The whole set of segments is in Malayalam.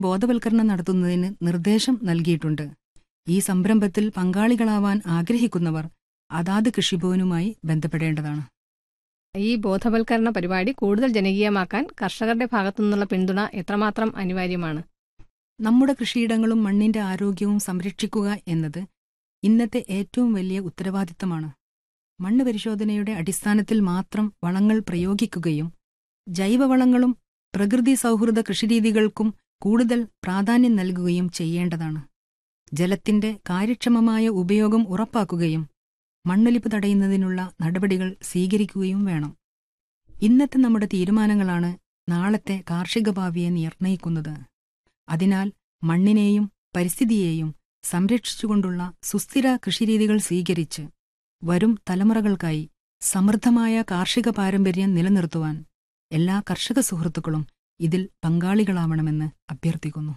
ബോധവൽക്കരണം നടത്തുന്നതിന് നിർദ്ദേശം നൽകിയിട്ടുണ്ട് ഈ സംരംഭത്തിൽ പങ്കാളികളാവാൻ ആഗ്രഹിക്കുന്നവർ അതാത് കൃഷിഭവനുമായി ബന്ധപ്പെടേണ്ടതാണ് ഈ ബോധവൽക്കരണ പരിപാടി കൂടുതൽ ജനകീയമാക്കാൻ കർഷകരുടെ ഭാഗത്തുനിന്നുള്ള പിന്തുണ എത്രമാത്രം അനിവാര്യമാണ് നമ്മുടെ കൃഷിയിടങ്ങളും മണ്ണിന്റെ ആരോഗ്യവും സംരക്ഷിക്കുക എന്നത് ഇന്നത്തെ ഏറ്റവും വലിയ ഉത്തരവാദിത്തമാണ് മണ്ണ് പരിശോധനയുടെ അടിസ്ഥാനത്തിൽ മാത്രം വളങ്ങൾ പ്രയോഗിക്കുകയും ജൈവവളങ്ങളും പ്രകൃതി സൗഹൃദ കൃഷിരീതികൾക്കും കൂടുതൽ പ്രാധാന്യം നൽകുകയും ചെയ്യേണ്ടതാണ് ജലത്തിന്റെ കാര്യക്ഷമമായ ഉപയോഗം ഉറപ്പാക്കുകയും മണ്ണൊലിപ്പ് തടയുന്നതിനുള്ള നടപടികൾ സ്വീകരിക്കുകയും വേണം ഇന്നത്തെ നമ്മുടെ തീരുമാനങ്ങളാണ് നാളത്തെ കാർഷിക ഭാവിയെ നിർണയിക്കുന്നത് അതിനാൽ മണ്ണിനെയും പരിസ്ഥിതിയെയും സംരക്ഷിച്ചുകൊണ്ടുള്ള സുസ്ഥിര കൃഷിരീതികൾ സ്വീകരിച്ച് വരും തലമുറകൾക്കായി സമൃദ്ധമായ കാർഷിക പാരമ്പര്യം നിലനിർത്തുവാൻ എല്ലാ കർഷക സുഹൃത്തുക്കളും ഇതിൽ പങ്കാളികളാവണമെന്ന് അഭ്യർത്ഥിക്കുന്നു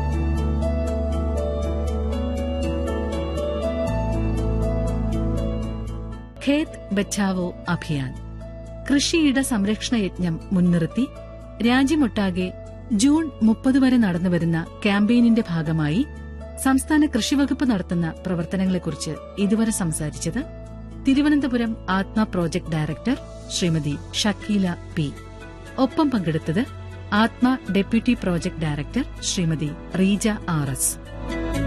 ഖേത് ബച്ചാവോ അഭിയാൻ കൃഷിയിട സംരക്ഷണ യജ്ഞം മുൻനിർത്തി രാജ്യമൊട്ടാകെ ജൂൺ മുപ്പത് വരെ നടന്നുവരുന്ന ക്യാമ്പയിനിന്റെ ഭാഗമായി സംസ്ഥാന കൃഷിവകുപ്പ് നടത്തുന്ന പ്രവർത്തനങ്ങളെക്കുറിച്ച് ഇതുവരെ സംസാരിച്ചത് Thiruvananthapuram ATMA project director Shrimati Shakeela P ഒപ്പം പങ്കെടുത്തത് ATMA deputy project director Shrimati Reeja R S